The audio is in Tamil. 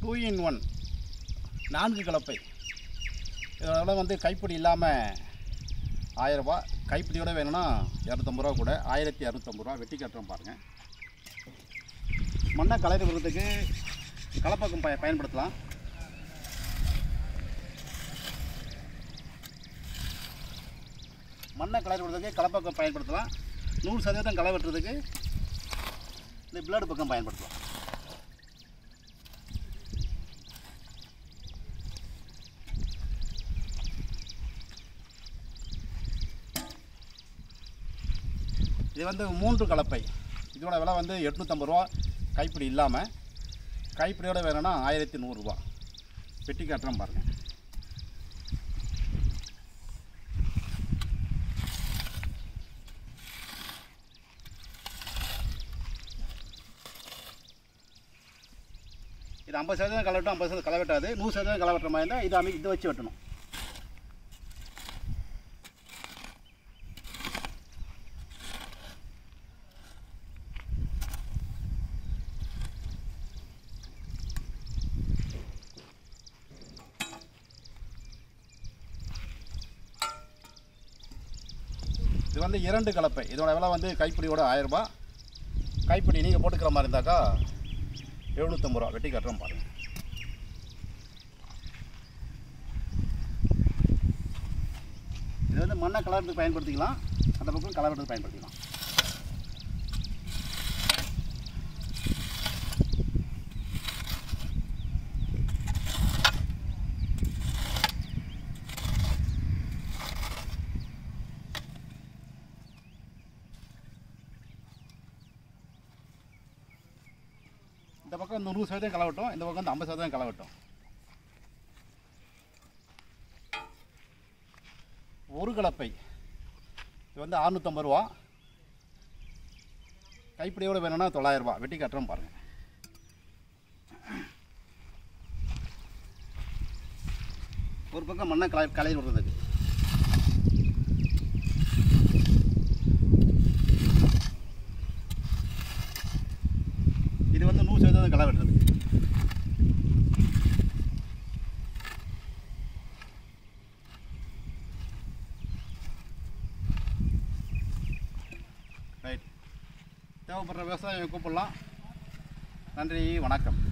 டூ இன் ஒன் நான்கு கலப்பை இதோட வந்து கைப்பிடி இல்லாமல் ஆயிரரூபா கைப்பிடியோட வேணும்னா இரநூத்தம்பது ரூபா கூட ஆயிரத்தி இரநூத்தம்பது ரூபா வெட்டி கட்டுறோம் பாருங்கள் மண்ணை கலரி விடுறதுக்கு கலப்பக்கம் பய பயன்படுத்தலாம் மண்ணை கலரி விடுறதுக்கு கலப்பக்கம் பயன்படுத்தலாம் நூறு சதவீதம் களை வெட்டுறதுக்கு இந்த பிளேடு பக்கம் பயன்படுத்தலாம் இது வந்து மூன்று கலப்பை இதோட விலை வந்து எட்நூற்றம்பது ரூபா கைப்பிடி இல்லாமல் கைப்பிடியோட வேணும்னா ஆயிரத்தி நூறுரூவா பெட்டி காட்டுறோம் பாருங்கள் இது ஐம்பது சதவீதம் களை வெட்டும் ஐம்பது சதவீதம் களை வெட்டாது நூறு சதவீதம் களை வெட்டுற மாதிரி இருந்தால் இது அமை இதை வச்சு வெட்டணும் இது வந்து இரண்டு கலப்பை இதோட விலை வந்து கைப்பிடியோட ஆயிரரூபா கைப்பிடி நீங்கள் போட்டுக்கிற மாதிரி இருந்தாக்கா எழுநூற்றம்பது ரூபா வெட்டி கட்டுறோம் பாருங்கள் இது வந்து மண்ணை கலர்றதுக்கு பயன்படுத்திக்கலாம் அந்த பக்கம் கலர்றதுக்கு பயன்படுத்திக்கலாம் இந்த பக்கம் இந்த நூறு சதவீதம் களை வெட்டும் இந்த பக்கம் வந்து ஐம்பது சதவீதம் களை வெட்டும் ஒரு கலப்பை இது வந்து அறுநூத்தம்பது ரூபா கைப்பிடியோட வேணும்னா தொள்ளாயிரம் ரூபா வெட்டி கட்டுறோம் பாருங்கள் ஒரு பக்கம் மண்ணை கலை கலையில் விடுறதுக்கு இது வந்து நூறு சதவீதம் களை வெட்டுறது ரைட் தேவைப்படுற விவசாயம் கூப்பிடலாம் நன்றி வணக்கம்